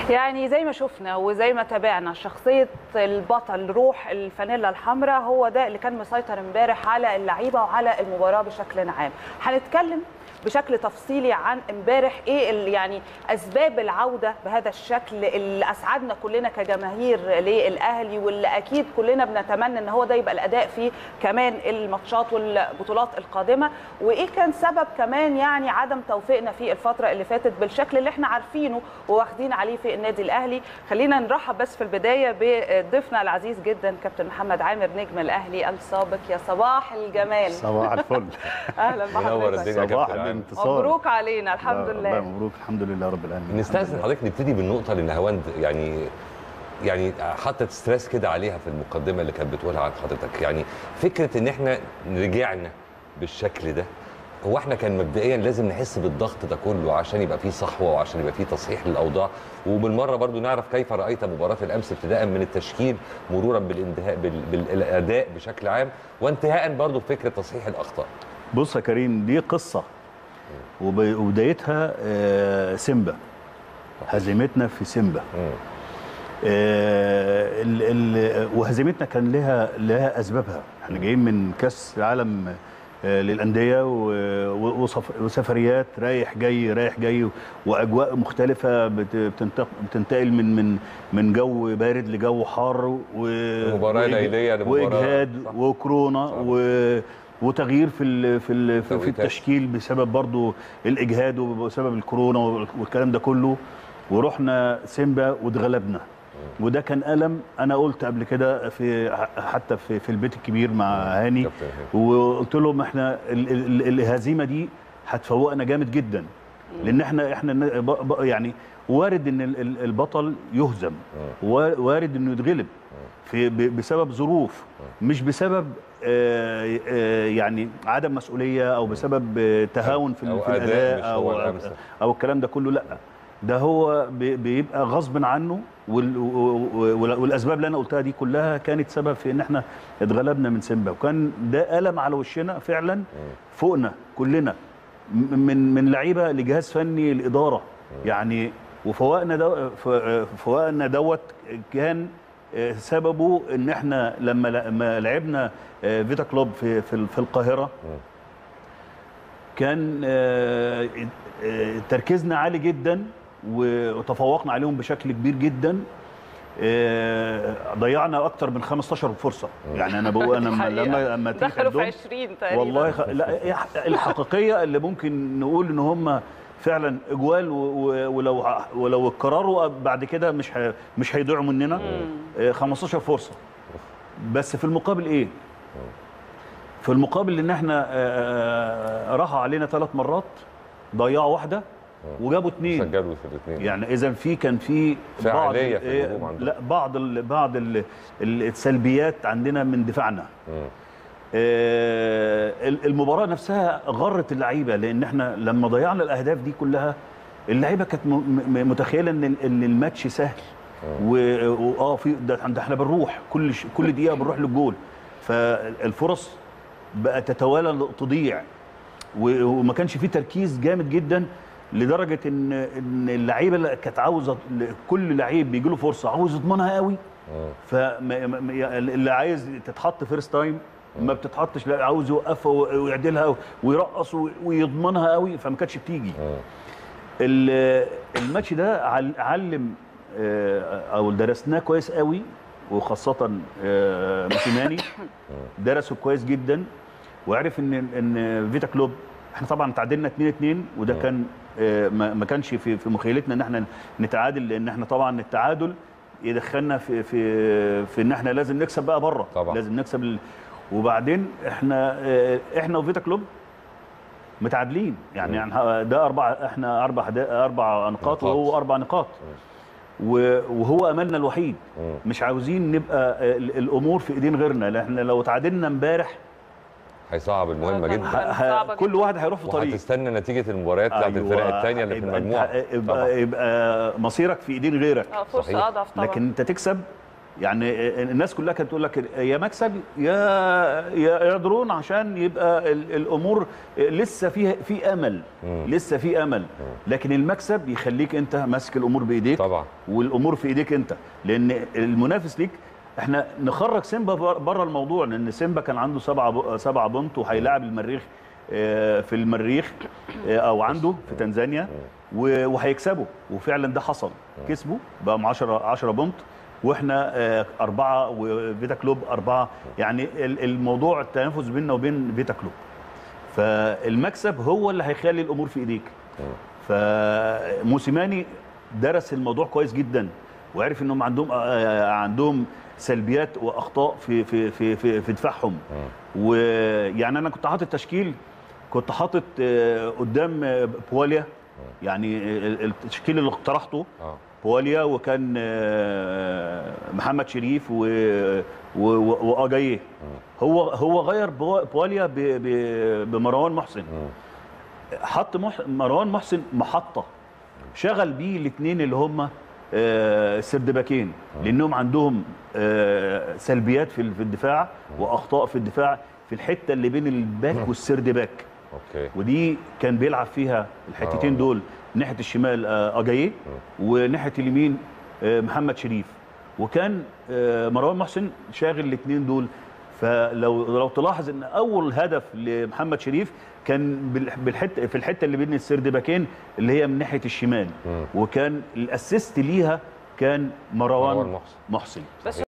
يعني زي ما شفنا وزي ما تابعنا شخصية البطل روح الفانيلا الحمراء هو ده اللي كان مسيطر امبارح على اللعيبة وعلى المباراة بشكل عام هنتكلم بشكل تفصيلي عن امبارح ايه ال- يعني اسباب العوده بهذا الشكل اللي اسعدنا كلنا كجماهير للاهلي واللي اكيد كلنا بنتمنى ان هو ده يبقى الاداء في كمان الماتشات والبطولات القادمه وايه كان سبب كمان يعني عدم توفيقنا في الفتره اللي فاتت بالشكل اللي احنا عارفينه وواخدين عليه في النادي الاهلي خلينا نرحب بس في البدايه بضيفنا العزيز جدا كابتن محمد عامر نجم الاهلي السابق يا صباح الجمال صباح الفل اهلا منور بحضرتك الدنيا يا صباح كابتن عامر. الانتصار مبروك علينا الحمد لا- لا لله مبروك الحمد لله رب العالمين نستاذن حضرتك نبتدي بالنقطه اللي نهاوند يعني يعني حطت ستريس كده عليها في المقدمه اللي كانت بتقولها عن حضرتك يعني فكره ان احنا رجعنا بالشكل ده هو احنا كان مبدئيا لازم نحس بالضغط ده كله عشان يبقى فيه صحوه وعشان يبقى فيه تصحيح للاوضاع وبالمره برضو نعرف كيف رايت مباراه الامس ابتداء من التشكيل مرورا بالانتهاء بال- بالاداء بشكل عام وانتهاء برضو بفكره تصحيح الاخطاء بص يا كريم دي قصه وب- وبدايتها آه، سيمبا هزيمتنا في سيمبا مم. آه، ال- ال- وهزيمتنا كان لها لها اسبابها احنا جايين من كاس عالم آه، للانديه و- و- وصف- وسفريات رايح جاي رايح جاي واجواء مختلفه بت- بتنتق- بتنتقل من من من جو بارد لجو حار و مباراة وإج- ليلية لمباراة- واجهاد صح. وكورونا صح. و وتغيير في ال في ال في, في توقيتات. التشكيل بسبب برضو الاجهاد وبسبب الكورونا والكلام ده كله ورحنا سيمبا واتغلبنا وده كان الم انا قلت قبل كده في حتى في في البيت الكبير مع هاني كابتن هاني. وقلت لهم احنا ال- ال- الهزيمه دي هتفوقنا جامد جدا لان احنا احنا ن- ب- ب- يعني وارد ان ال- ال- البطل يهزم وا- وارد انه يتغلب في ب- بسبب ظروف مش بسبب آه، آه، يعني عدم مسؤوليه او بسبب آه، تهاون في, أو ال- في أداء الاداء مش او هو او, الأمثل. أو الكلام ده كله لا ده هو بي- بيبقى غصب عنه وال- و- و- والاسباب اللي انا قلتها دي كلها كانت سبب في ان احنا اتغلبنا من سيمبا وكان ده الم على وشنا فعلا فوقنا كلنا م- من من لعيبه لجهاز فني الاداره يعني وفوقنا دو ف- فوقنا دوت كان آه، سببه ان احنا لما لما لعبنا آه، فيتا كلوب في في في القاهره كان آه، آه، تركيزنا عالي جدا وتفوقنا عليهم بشكل كبير جدا آه، ضيعنا اكتر من 15 فرصه يعني انا بقول انا لما الحقيقة. لما لما تيجي دخلوا في تعدهم 20 تقريبا والله خ... لا إيه الحقيقيه اللي ممكن نقول ان هم فعلا اجوال و... و... ولو ع- ولو اتكرروا بعد كده مش ه... مش هيضيعوا مننا آه، 15 فرصه بس في المقابل ايه؟ في المقابل ان احنا آه، راحوا علينا ثلاث مرات ضيعوا واحده وجابوا اثنين سجلوا في الاثنين يعني اذا في كان في بعض فعالية في إيه، الهجوم عندهم. لا بعض ال... بعض ال... السلبيات عندنا من دفاعنا آه، المباراه نفسها غرت اللعيبه لان احنا لما ضيعنا الاهداف دي كلها اللعيبه كانت م- م- متخيله ان ال- ان الماتش سهل و- واه في ده ده احنا بنروح كل ش- كل دقيقه بنروح للجول فالفرص بقت تتوالى تضيع و- وما كانش فيه تركيز جامد جدا لدرجه ان ان اللعيبه اللي كانت عاوزه كل لعيب بيجي له فرصه عاوز يضمنها قوي فاللي عايز تتحط فيرست تايم ما بتتحطش لا عاوز يوقفها ويعدلها ويرقص ويضمنها قوي فما كانتش بتيجي ال- الماتش ده عل- علم آه، او درسناه كويس قوي وخاصه آه، موسيماني درسه كويس جدا وعرف ان ان فيتا كلوب احنا طبعا تعادلنا 2 2 وده كان آه، ما ما كانش في في مخيلتنا ان احنا نتعادل لان احنا طبعا التعادل يدخلنا في في في ان احنا لازم نكسب بقى بره طبعا. لازم نكسب ال... وبعدين احنا آه، احنا وفيتا كلوب متعادلين يعني, يعني ده اربع احنا اربع دا- اربع نقاط نقاط. وهو اربع نقاط و- وهو املنا الوحيد مش عاوزين نبقى ال- الامور في ايدين غيرنا لان احنا لو تعادلنا امبارح هيصعب المهمه آه، جدا طبعاً. ه- صعبة كل جداً. واحد هيروح في طريق وهتستنى نتيجه المباريات بتاعت الفرق الثانيه اللي في يبقى أنت- المجموعه طبعاً. يبقى, يبقى مصيرك في ايدين غيرك اه فرصه صحيح. اضعف طبعا لكن انت تكسب يعني الناس كلها كانت تقول لك يا مكسب يا يا يا درون عشان يبقى ال- الامور لسه فيها في امل لسه في امل لكن المكسب يخليك انت ماسك الامور بايديك طبعا والامور في ايديك انت لان المنافس ليك احنا نخرج سيمبا بره الموضوع لان سيمبا كان عنده سبعه ب- سبعه بونت وهيلاعب المريخ آه، في المريخ آه، او عنده في تنزانيا و- وهيكسبوا وفعلا ده حصل كسبوا بقى 10 10 بونت واحنا آه، اربعه وفيتا كلوب اربعه يعني ال- الموضوع التنافس بيننا وبين فيتا كلوب فالمكسب هو اللي هيخلي الامور في ايديك فموسيماني درس الموضوع كويس جدا وعرف انهم عندهم آه، عندهم سلبيات واخطاء في في في في, في دفاعهم ويعني انا كنت حاطط تشكيل كنت حاطط آه، قدام آه، بواليا يعني ال- التشكيل اللي اقترحته اه بواليا وكان آه، محمد شريف و و- و- واجاييه هو هو غير بوا- بواليا ب- ب- بمروان محسن حط مح مروان محسن محطه شغل بيه الاثنين اللي هم آه، سردباكين لانهم عندهم آه، سلبيات في في الدفاع واخطاء في الدفاع في الحته اللي بين الباك والسردباك اوكي ودي كان بيلعب فيها الحتتين آه. دول ناحيه الشمال آه، اجاييه وناحيه اليمين آه، محمد شريف وكان آه، مروان محسن شاغل الاثنين دول فلو لو تلاحظ ان اول هدف لمحمد شريف كان بال- بالحته في الحته اللي بين السردباكين اللي هي من ناحيه الشمال وكان الاسيست ليها كان مروان, مروان محسن. محسن بس